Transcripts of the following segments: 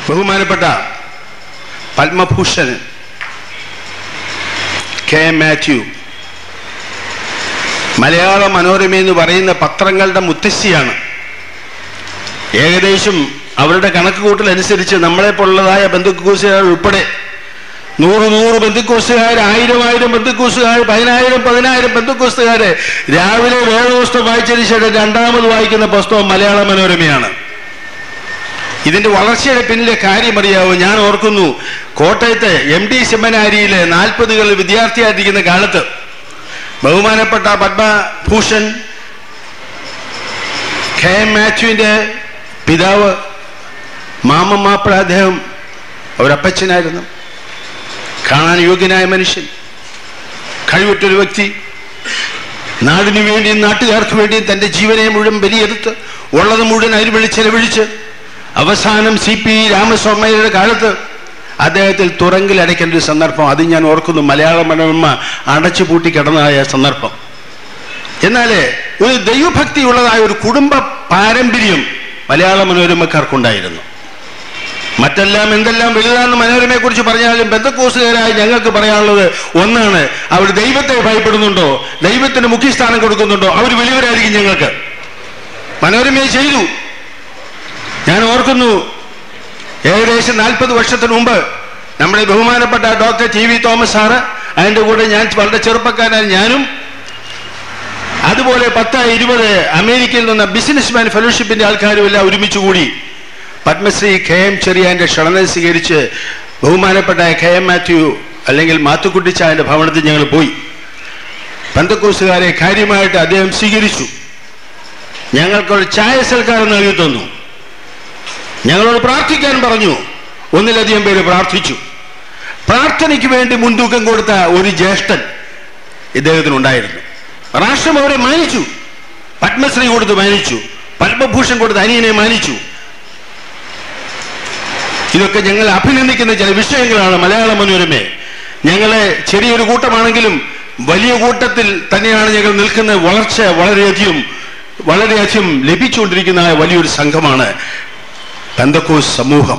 ബഹുമാനപ്പെട്ട Padma Bhushan K M Mathew മലയാള മനോരമ എന്ന് പറയുന്ന പത്രങ്ങളുടെ മുത്തശ്ശിയാണ് ഏകദേശം അവരുടെ കണക്ക് കൂട്ടലനുസരിച്ച് നമ്മളെ പോലുള്ളതായ ബന്ധുക്കൂസുകാർ ഉൾപ്പെടെ നൂറ് നൂറ് ബന്ധുക്കോസുകാർ ആയിരം ആയിരം ബന്ധുക്കോസുകാർ പതിനായിരം പതിനായിരം ബന്ധുക്കോസുകാര് രാവിലെ വേദപുസ്തകം വായിച്ചതിന് ശേഷം രണ്ടാമത് വായിക്കുന്ന പുസ്തകം മലയാള മനോരമയാണ് ഇതിന്റെ വളർച്ചയുടെ പിന്നിലെ കാര്യം അറിയാവോ ഞാൻ ഓർക്കുന്നു കോട്ടയത്തെ എം ഡി സെമിനാരിയിലെ നാൽപ്പതുകളിൽ വിദ്യാർത്ഥിയായിരിക്കുന്ന കാലത്ത് ബഹുമാനപ്പെട്ട പത്മഭൂഷൺ കെ എം മാത്യുവിന്റെ പിതാവ് മാമ മാപ്പിള അദ്ദേഹം ഒരപ്പച്ചനായിരുന്നു കാണാൻ യോഗ്യനായ മനുഷ്യൻ കഴിവുറ്റൊരു വ്യക്തി നാടിനു വേണ്ടിയും നാട്ടുകാർക്ക് വേണ്ടിയും തന്റെ ജീവനെ മുഴുവൻ ബലിയെടുത്ത് ഉള്ളത് മുഴുവൻ അരിവെളി ചെലവഴിച്ച് അവസാനം സി പി രാമസ്വാമിയുടെ കാലത്ത് അദ്ദേഹത്തിൽ തുറങ്കിൽ അടയ്ക്കേണ്ട ഒരു സന്ദർഭം അത് ഞാൻ ഓർക്കുന്നു മലയാള മനോരമ അടച്ചു പൂട്ടി കിടന്നതായ സന്ദർഭം എന്നാൽ ഒരു ദൈവഭക്തിയുള്ളതായ ഒരു കുടുംബ പാരമ്പര്യം മലയാള മനോരമക്കാർക്കുണ്ടായിരുന്നു മറ്റെല്ലാം എന്തെല്ലാം വലുതാണെന്ന് മനോരമയെ കുറിച്ച് പറഞ്ഞാലും ബന്ധക്കോസുകാരായി ഞങ്ങൾക്ക് പറയാനുള്ളത് ഒന്നാണ് അവർ ദൈവത്തെ ഭയപ്പെടുന്നുണ്ടോ ദൈവത്തിന് മുഖ്യസ്ഥാനം കൊടുക്കുന്നുണ്ടോ അവർ വലിയവരായിരിക്കും ഞങ്ങൾക്ക് മനോരമയെ ചെയ്തു ഞാൻ ഓർക്കുന്നു ഏകദേശം നാൽപ്പത് വർഷത്തിന് മുമ്പ് നമ്മുടെ ബഹുമാനപ്പെട്ട doctor T V Thomas sir അതിൻ്റെ കൂടെ ഞാൻ വളരെ ചെറുപ്പക്കാരനായ ഞാനും അതുപോലെ പത്ത് ഇരുപത് അമേരിക്കയിൽ നിന്ന് ബിസിനസ്മാൻ ഫെലോഷിപ്പിന്റെ ആൾക്കാരും എല്ലാം ഒരുമിച്ച് കൂടി പത്മശ്രീ കെ എം ചെറിയാന്റെ ക്ഷണനം സ്വീകരിച്ച് ബഹുമാനപ്പെട്ട കെ എം മാത്യു അല്ലെങ്കിൽ മാത്തുക്കുട്ടിച്ചായന്റെ ഭവനത്തിൽ ഞങ്ങൾ പോയി പന്തക്കോസുകാരെ കാര്യമായിട്ട് അദ്ദേഹം സ്വീകരിച്ചു ഞങ്ങൾക്കൊരു ചായ സൽക്കാരം നൽകി തന്നു ഞങ്ങളോട് പ്രാർത്ഥിക്കാൻ പറഞ്ഞു ഒന്നിലധികം പേര് പ്രാർത്ഥിച്ചു പ്രാർത്ഥനയ്ക്ക് വേണ്ടി മുൻതൂക്കം കൊടുത്ത ഒരു ജ്യേഷ്ഠൻ ഇദ്ദേഹത്തിനുണ്ടായിരുന്നു രാഷ്ട്രം അവരെ മാനിച്ചു പത്മശ്രീ കൊടുത്ത് മാനിച്ചു പത്മഭൂഷൺ കൊടുത്ത് അനിയനെ മാനിച്ചു ഇതൊക്കെ ഞങ്ങൾ അഭിനന്ദിക്കുന്ന ചില വിഷയങ്ങളാണ് മലയാള മനോരമ ഞങ്ങളെ ചെറിയൊരു കൂട്ടമാണെങ്കിലും വലിയ കൂട്ടത്തിൽ തന്നെയാണ് ഞങ്ങൾ നിൽക്കുന്ന വളർച്ച വളരെയധികം വളരെയധികം ലഭിച്ചുകൊണ്ടിരിക്കുന്ന വലിയൊരു സംഘമാണ് പെന്തക്കോസ് സമൂഹം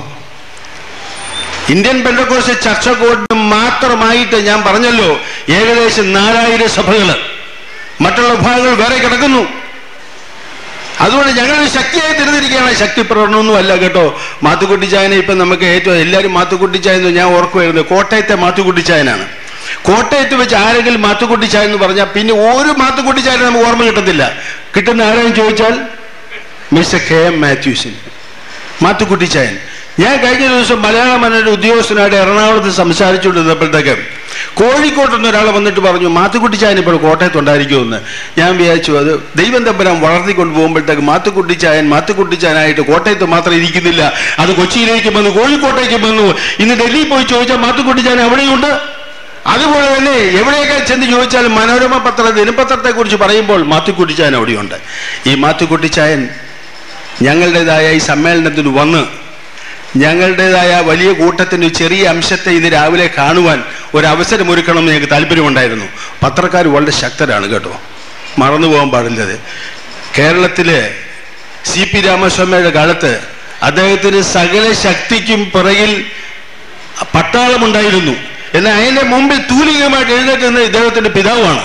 ഇന്ത്യൻ പെന്തക്കോസ് ചർച്ച കോഡ് മാത്രമായിട്ട് ഞാൻ പറഞ്ഞല്ലോ ഏകദേശം നാലായിരം സഭകള് മറ്റുള്ള വിഭാഗങ്ങൾ വേറെ കിടക്കുന്നു അതുകൊണ്ട് ഞങ്ങൾ ശക്തിയായി തിരുന്നിരിക്കുകയാണ് ശക്തി പ്രകടനമൊന്നും അല്ല കേട്ടോ മാത്തുക്കുട്ടിച്ചായനെ ഇപ്പം നമുക്ക് ഏറ്റവും എല്ലാവരും മാത്തുക്കുട്ടിച്ചായ എന്ന് ഞാൻ ഓർക്കുമായിരുന്നു കോട്ടയത്തെ മാത്തുക്കുട്ടിച്ചായനാണ് കോട്ടയത്ത് വെച്ച് ആരെങ്കിലും മാത്തുക്കുട്ടിച്ചായ എന്ന് പറഞ്ഞാൽ പിന്നെ ഒരു മാത്തുക്കുട്ടിച്ചായനെ നമുക്ക് ഓർമ്മ കിട്ടത്തില്ല കിട്ടുന്ന ആരെയും ചോദിച്ചാൽ മിസ്റ്റർ കെ എം മാത്യൂസിൻ മാത്തുക്കുട്ടിച്ചായൻ ഞാൻ കഴിഞ്ഞ ദിവസം മലയാള മനോര ഉദ്യോഗസ്ഥനായിട്ട് എറണാകുളത്ത് സംസാരിച്ചുകൊണ്ടിരുന്നപ്പോഴത്തേക്ക് കോഴിക്കോട്ടുനിന്ന് ഒരാൾ വന്നിട്ട് പറഞ്ഞു മാത്തുക്കുട്ടിച്ചായൻ ഇപ്പോൾ കോട്ടയത്തുണ്ടായിരിക്കുമെന്ന് ഞാൻ വിചാരിച്ചു അത് ദൈവം തമ്പരാൻ വളർത്തിക്കൊണ്ട് പോകുമ്പോഴത്തേക്ക് മാത്തുക്കുട്ടിച്ചായൻ മാത്തുക്കുട്ടിച്ചായനായിട്ട് കോട്ടയത്ത് മാത്രം ഇരിക്കുന്നില്ല അത് കൊച്ചിയിലേക്ക് വന്നു കോഴിക്കോട്ടേക്ക് വന്നു ഇന്ന് ഡൽഹിയിൽ പോയി ചോദിച്ചാൽ മാത്തുക്കുട്ടിച്ചായൻ എവിടെയുണ്ട് അതുപോലെ തന്നെ എവിടെയൊക്കെ ചെന്ന് ചോദിച്ചാൽ മനോരമ പത്ര ദിനപത്രത്തെ കുറിച്ച് പറയുമ്പോൾ മാത്തുക്കുട്ടിച്ചായൻ അവിടെയുണ്ട് ഈ മാത്തുക്കുട്ടിച്ചായൻ ഞങ്ങളുടേതായ ഈ സമ്മേളനത്തിന് വന്ന് ഞങ്ങളുടേതായ വലിയ കൂട്ടത്തിന് ചെറിയ അംശത്തെ ഇന്ന് രാവിലെ കാണുവാൻ ഒരു അവസരം ഒരുക്കണമെന്ന് ഞങ്ങൾക്ക് താല്പര്യമുണ്ടായിരുന്നു പത്രക്കാർ വളരെ ശക്തരാണ് കേട്ടോ മറന്നു പോകാൻ പാടില്ലത് കേരളത്തിലെ സി പി രാമസ്വാമിയുടെ കാലത്ത് അദ്ദേഹത്തിന് സകല ശക്തിക്കും പിറകിൽ പട്ടാളമുണ്ടായിരുന്നു എന്നാൽ അതിന്റെ മുമ്പിൽ തൂലികമായിട്ട് എഴുന്നേറ്റുന്ന ഇദ്ദേഹത്തിന്റെ പിതാവാണ്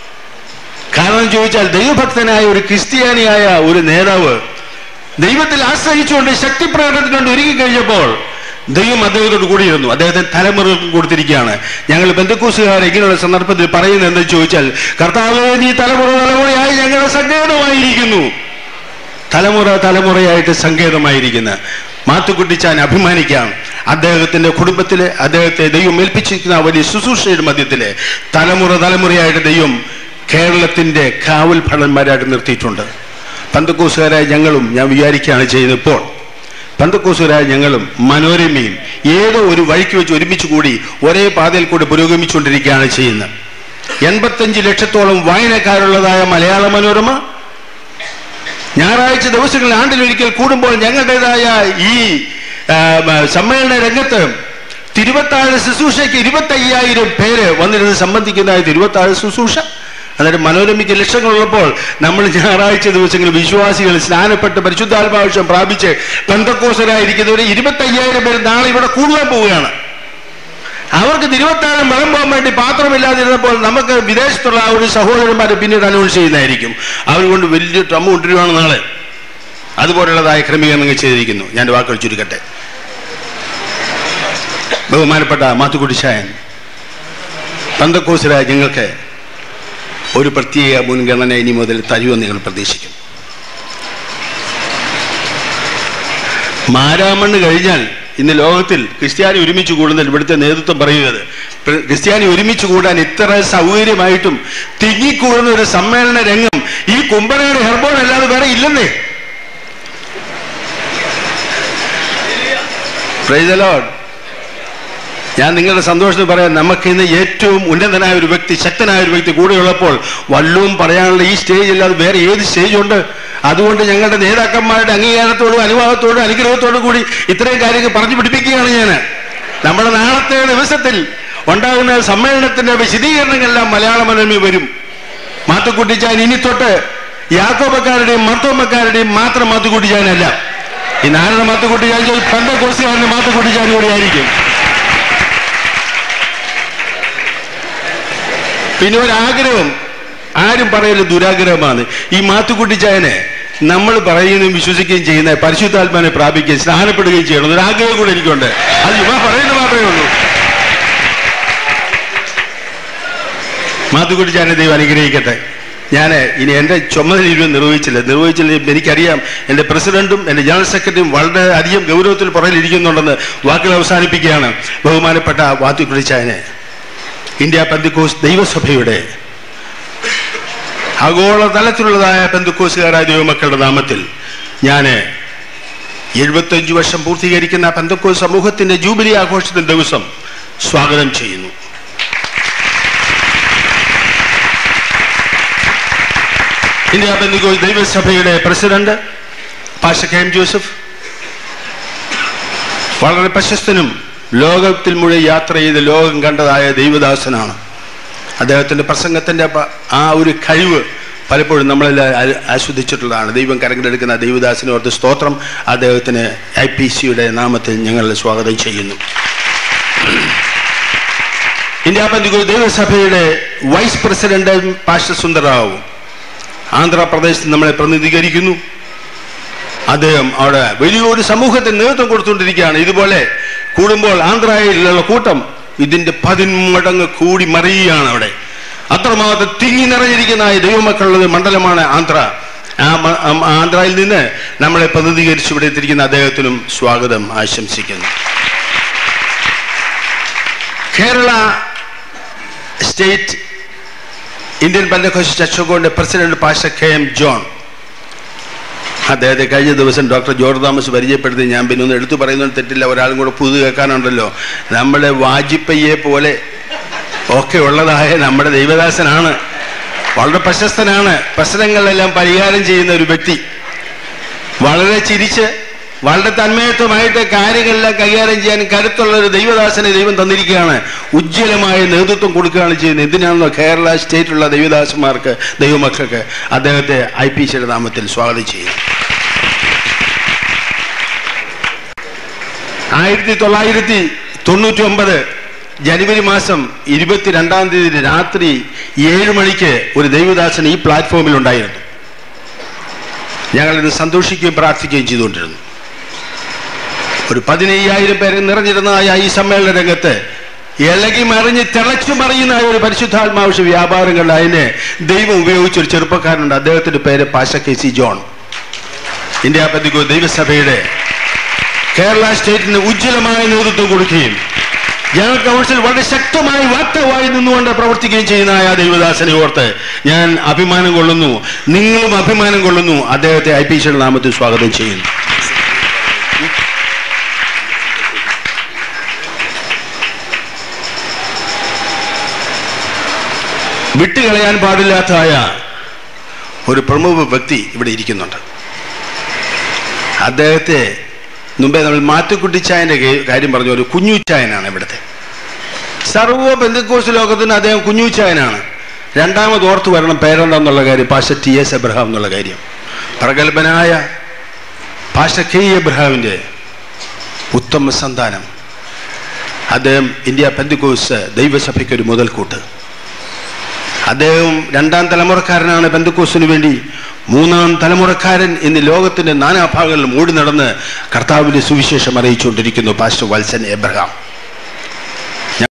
കാരണം ചോദിച്ചാൽ ദൈവഭക്തനായ ഒരു ക്രിസ്ത്യാനിയായ ഒരു നേതാവ് ദൈവത്തിൽ ആശ്രയിച്ചുകൊണ്ട് ശക്തി പ്രകടനത്തിനുകൊണ്ട് ഒരുങ്ങി കഴിഞ്ഞപ്പോൾ ദൈവം അദ്ദേഹത്തോട് കൂടിയിരുന്നു അദ്ദേഹത്തിന് തലമുറ കൊടുത്തിരിക്കുകയാണ് ഞങ്ങൾ ബന്ധുക്കൂസുകാർ ഇങ്ങനെയുള്ള സന്ദർഭത്തിൽ പറയുന്നത് എന്താ ചോദിച്ചാൽ കർത്താവ് നീ തലമുറ തലമുറയായി ഞങ്ങളുടെ സങ്കേതമായിരിക്കുന്നു തലമുറ തലമുറയായിട്ട് സങ്കേതമായിരിക്കുന്ന മാത്തുക്കുട്ടിച്ചാൻ അഭിമാനിക്കാം അദ്ദേഹത്തിന്റെ കുടുംബത്തിലെ അദ്ദേഹത്തെ ദൈവം ഏൽപ്പിച്ചിരിക്കുന്ന ആ വലിയ ശുശ്രൂഷയുടെ മധ്യത്തിലെ തലമുറ തലമുറയായിട്ട് ദൈവം കേരളത്തിന്റെ കാവൽ ഭടന്മാരായിട്ട് നിർത്തിയിട്ടുണ്ട് പന്തക്കോസുകാരായ ഞങ്ങളും ഞാൻ വിചാരിക്കുകയാണ് ചെയ്യുന്നത് ഇപ്പോൾ പന്തക്കോസുകാരായ ഞങ്ങളും മനോരമയും ഏതോ ഒരു വഴിക്ക് വെച്ച് ഒരുമിച്ച് കൂടി ഒരേ പാതയിൽ കൂടി പുരോഗമിച്ചുകൊണ്ടിരിക്കുകയാണ് ചെയ്യുന്നത് എൺപത്തഞ്ച് ലക്ഷത്തോളം വായനക്കാരുള്ളതായ മലയാള മനോരമ ഞായറാഴ്ച ദിവസങ്ങളിൽ ആണ്ടിലൊരിക്കൽ കൂടുമ്പോൾ ഞങ്ങളുടേതായ ഈ ആ, മ- സമ്മേളന രംഗത്ത് തിരുവത്താഴ് ശുശ്രൂഷയ്ക്ക് ഇരുപത്തയ്യായിരം പേര് വന്നിരുന്ന് സംബന്ധിക്കുന്നതായ തിരുവത്താഴ് ശുശ്രൂഷ അന്നേരം മനോരമയ്ക്ക് ലക്ഷങ്ങളുള്ളപ്പോൾ നമ്മൾ ഞായറാഴ്ച ദിവസങ്ങളിൽ വിശ്വാസികൾ സ്നാനപ്പെട്ട് പരിശുദ്ധാത്മാവശ്യം പ്രാപിച്ച് ബന്ധക്കോസരായിരിക്കുന്നവർ ഇരുപത്തയ്യായിരം പേര് നാളെ ഇവിടെ കൂടുതൽ പോവുകയാണ് അവർക്ക് തിരുവത്താഴം വിളമ്പാൻ വേണ്ടി പാത്രമില്ലാതിരുന്നപ്പോൾ നമുക്ക് വിദേശത്തുള്ള ആ ഒരു സഹോദരന്മാരെ പിന്നീട് അനൗൺസ് ചെയ്യുന്നതായിരിക്കും അവർ കൊണ്ട് വലിയ ട്രമ്മ് കൊണ്ടുവരുവാണ് നാളെ അതുപോലുള്ളതായ ക്രമീകരണങ്ങൾ ചെയ്തിരിക്കുന്നു ഞാൻ വാക്കുകൾ ചുരുക്കട്ടെ ബഹുമാനപ്പെട്ട മാത്തുക്കുട്ടിശായൻ പന്തക്കോസ് രാജ്യങ്ങൾക്ക് ഒരു പ്രത്യേക മുൻഗണന ഇനി മുതൽ തരുമെന്ന് നിങ്ങൾ പ്രതീക്ഷിക്കും മാരാമണ്ണ് കഴിഞ്ഞാൽ ഇന്ന് ലോകത്തിൽ ക്രിസ്ത്യാനി ഒരുമിച്ച് കൂടുന്നതിൽ ഇവിടുത്തെ നേതൃത്വം പറയുന്നത് പ്ര- ക്രിസ്ത്യാനി ഒരുമിച്ച് കൂടാൻ ഇത്ര സൗകര്യമായിട്ടും തിങ്ങിക്കൂടുന്ന ഒരു സമ്മേളന രംഗം ഈ കുമ്പനാട് ഹെർബോൺ അല്ലാതെ വേറെ ഇല്ലെന്നേ Praise the Lord. ഞാൻ നിങ്ങളുടെ സന്തോഷത്തിൽ പറയാം നമുക്ക് ഇന്ന് ഏറ്റവും ഉന്നതനായ ഒരു വ്യക്തി ശക്തനായ ഒരു വ്യക്തി കൂടെയുള്ളപ്പോൾ വല്ലവും പറയാനുള്ള ഈ സ്റ്റേജ് അല്ലാതെ വേറെ ഏത് സ്റ്റേജ് ഉണ്ട് അതുകൊണ്ട് ഞങ്ങളുടെ നേതാക്കന്മാരുടെ അംഗീകാരത്തോടും അനുവാദത്തോടും അനുഗ്രഹത്തോടും കൂടി ഇത്രയും കാര്യങ്ങൾ പറഞ്ഞു പിടിപ്പിക്കുകയാണ് ഞാൻ നമ്മുടെ നാളത്തെ ദിവസത്തിൽ ഉണ്ടാകുന്ന സമ്മേളനത്തിന്റെ വിശദീകരണങ്ങളെല്ലാം മലയാള മനോരമ വരും മാത്തുക്കുട്ടിച്ചാൻ ഇനി തൊട്ട് യാക്കോബക്കാരുടെയും മർത്തോമക്കാരുടെയും മാത്രം മാത്തുക്കുട്ടിച്ചാനല്ല ഈ നാരായണ മാത്തുക്കുട്ടിച്ചാൻ പെന്തക്കോസുകാരന്റെ മാത്തുക്കുട്ടിച്ചാൻ കൂടെ ആയിരിക്കും പിന്നെ ഒരാഗ്രഹം ആരും പറയല് ദുരാഗ്രഹമാണ് ഈ മാത്തുക്കുട്ടിച്ചായനെ നമ്മൾ പറയുകയും വിശ്വസിക്കുകയും ചെയ്യുന്ന പരിശുദ്ധാത്മാനെ പ്രാപിക്കുകയും സ്നാനപ്പെടുകയും ചെയ്യണം ഒരു ആഗ്രഹം കൂടെ എനിക്കുണ്ട് അത് ഇവ പറയുന്നത് മാത്രമേ ഉള്ളൂ മാത്തുക്കുട്ടിച്ചായനെ ദൈവം അനുഗ്രഹിക്കട്ടെ ഞാൻ ഇനി എൻ്റെ ചുമതല ഇരുവൻ നിർവഹിച്ചില്ല നിർവഹിച്ചില്ല എനിക്കറിയാം എൻ്റെ പ്രസിഡന്റും എൻ്റെ ജനറൽ സെക്രട്ടറിയും വളരെ അധികം ഗൗരവത്തിൽ പുറകിലിരിക്കുന്നുണ്ടെന്ന് വാക്കുകൾ അവസാനിപ്പിക്കുകയാണ് ബഹുമാനപ്പെട്ട മാത്തുക്കുട്ടിച്ചായനെ ഇന്ത്യ പെന്തിക്കോസ് ദൈവസഭയുടെ ആഗോള തലത്തിലുള്ളതായ പെന്തുക്കോസുകാരായ ദൈവമക്കളുടെ നാമത്തിൽ ഞാൻ എഴുപത്തഞ്ചു വർഷം പൂർത്തീകരിക്കുന്ന പെന്തക്കോസ് സമൂഹത്തിന്റെ ജൂബിലി ആഘോഷത്തിന്റെ ദിവസം സ്വാഗതം ചെയ്യുന്നു ഇന്ത്യ പെന്തുക്കോസ് ദൈവസഭയുടെ president pastor K M Joseph വളരെ പ്രശസ്തനും ലോകത്തിൽ മുഴുവൻ യാത്ര ചെയ്ത് ലോകം കണ്ടതായ ദൈവദാസനാണ് അദ്ദേഹത്തിന്റെ പ്രസംഗത്തിന്റെ പ- ആ ഒരു കഴിവ് പലപ്പോഴും നമ്മളെല്ലാം ആ- ആസ്വദിച്ചിട്ടുള്ളതാണ് ദൈവം കരങ്ങളെടുക്കുന്ന ദൈവദാസിനെ ഓർത്ത് സ്തോത്രം അദ്ദേഹത്തിന് ഐ പി സിയുടെ നാമത്തിൽ ഞങ്ങൾ സ്വാഗതം ചെയ്യുന്നു ഇന്ത്യ പന്തികൂർ ദൈവസഭയുടെ വൈസ് പ്രസിഡന്റ് പാഷ സുന്ദറാവും ആന്ധ്രാപ്രദേശത്ത് നമ്മളെ പ്രതിനിധീകരിക്കുന്നു അദ്ദേഹം അവിടെ വലിയൊരു സമൂഹത്തിന് നേതൃത്വം കൊടുത്തുകൊണ്ടിരിക്കുകയാണ് ഇതുപോലെ കൂടുമ്പോൾ ആന്ധ്രയിലുള്ള കൂട്ടം ഇതിന്റെ പതിന്മടങ്ങ് കൂടി മറിയുകയാണ് അവിടെ അത്രമാത്രം തിങ്ങി നിറഞ്ഞിരിക്കുന്ന ഈ ദൈവമക്കളുള്ള ഒരു മണ്ഡലമാണ് ആന്ധ്ര ആ മ- ആ ആന്ധ്രയിൽ നിന്ന് നമ്മളെ പ്രതിനിധീകരിച്ച് ഇവിടെ എത്തിയിരിക്കുന്ന അദ്ദേഹത്തിനും സ്വാഗതം ആശംസിക്കുന്നു കേരള സ്റ്റേറ്റ് ഇന്ത്യൻ ബന്ധക്കോശ ചർച്ചകോന്റെ president pastor K M John അദ്ദേഹത്തെ കഴിഞ്ഞ ദിവസം ഡോക്ടർ ജോർജ് തോമസ് പരിചയപ്പെടുത്തി ഞാൻ പിന്നെ ഒന്ന് എടുത്തു പറയുന്നത് തെറ്റില്ല ഒരാളും കൂടെ പുതു കേൾക്കാനുണ്ടല്ലോ നമ്മുടെ വാജിപ്പയ്യെ പോലെ ഒക്കെ ഉള്ളതായ നമ്മുടെ ദൈവദാസനാണ് വളരെ പ്രശസ്തനാണ് പ്രശ്നങ്ങളെല്ലാം പരിഹാരം ചെയ്യുന്ന ഒരു വ്യക്തി വളരെ ചിരിച്ച് വളരെ തന്മയത്വമായിട്ട് കാര്യങ്ങളെല്ലാം കൈകാര്യം ചെയ്യാൻ കരുത്തുള്ള ഒരു ദൈവദാസനെ ദൈവം തന്നിരിക്കുകയാണ് ഉജ്ജ്വലമായ നേതൃത്വം കൊടുക്കുകയാണ് ചെയ്യുന്നത് എന്തിനാണെന്നോ കേരള സ്റ്റേറ്റിലുള്ള ദൈവദാസന്മാർക്ക് ദൈവമക്കൾക്ക് അദ്ദേഹത്തെ ഐ പി സിയുടെ നാമത്തിൽ സ്വാഗതം ചെയ്യുന്നു ആയിരത്തി തൊള്ളായിരത്തി തൊണ്ണൂറ്റി ഒമ്പത് ജനുവരി മാസം ഇരുപത്തിരണ്ടാം തീയതി രാത്രി ഏഴ് മണിക്ക് ഒരു ദൈവദാസൻ ഈ പ്ലാറ്റ്ഫോമിൽ ഉണ്ടായിരുന്നു ഞങ്ങൾ ഇത് സന്തോഷിക്കുകയും പ്രാർത്ഥിക്കുകയും ചെയ്തുകൊണ്ടിരുന്നു ഒരു പതിനയ്യായിരം പേരെ നിറഞ്ഞിരുന്നതായ ഈ സമ്മേളന രംഗത്ത് ഇളകി മറിഞ്ഞ് തിളച്ചു മറിയുന്ന ഒരു പരിശുദ്ധാത്മാവശ്യ വ്യാപാരങ്ങൾ അതിനെ ദൈവം ഉപയോഗിച്ച ഒരു ചെറുപ്പക്കാരനുണ്ട് അദ്ദേഹത്തിന്റെ പേര് pastor K C John India പതികോ ദൈവസഭയുടെ കേരള സ്റ്റേറ്റിന് ഉജ്ജ്വലമായ നേതൃത്വം കൊടുക്കുകയും ജനറൽ കൗൺസിൽ വളരെ ശക്തമായി വാക്തവായി നിന്നുകൊണ്ട് പ്രവർത്തിക്കുകയും ചെയ്യുന്ന ആ ദൈവദാസനെ ഓർത്ത് ഞാൻ അഭിമാനം കൊള്ളുന്നു നിങ്ങളും അഭിമാനം കൊള്ളുന്നു അദ്ദേഹത്തെ ഐ പി സിയുടെ നാമത്തിൽ സ്വാഗതം ചെയ്യുന്നു വിട്ടുകളയാൻ പാടില്ലാത്തതായ ഒരു പ്രമുഖ വ്യക്തി ഇവിടെ ഇരിക്കുന്നുണ്ട് അദ്ദേഹത്തെ മുമ്പേ നമ്മൾ മാത്തുക്കുട്ടിച്ചായന്റെ കേ- കാര്യം പറഞ്ഞ ഒരു കുഞ്ഞുച്ചായനാണ് ഇവിടുത്തെ സർവ്വ ബന്ധുക്കോസ് ലോകത്തിന് അദ്ദേഹം കുഞ്ഞുച്ചായനാണ് രണ്ടാമത് ഓർത്തു വരണം പേരെന്താന്നുള്ള കാര്യം പാസ്റ്റർ ടി എസ് എബ്രഹാം എന്നുള്ള കാര്യം പ്രഗത്ഭനായ പാസ്റ്റർ കെ എബ്രഹാമിൻ്റെ ഉത്തമ സന്താനം അദ്ദേഹം ഇന്ത്യ പെന്തുക്കോസ് ദൈവസഭയ്ക്ക് ഒരു മുതൽക്കൂട്ട് അദ്ദേഹം രണ്ടാം തലമുറക്കാരനാണ് പെന്തക്കോസിന് വേണ്ടി മൂന്നാം തലമുറക്കാരൻ ഇന്ന് ലോകത്തിന്റെ നാനാഭാഗങ്ങളിലും ഓടി നടന്ന് കർത്താവിന്റെ സുവിശേഷം അറിയിച്ചുകൊണ്ടിരിക്കുന്നു പാസ്റ്റർ വത്സൻ എബ്രഹാം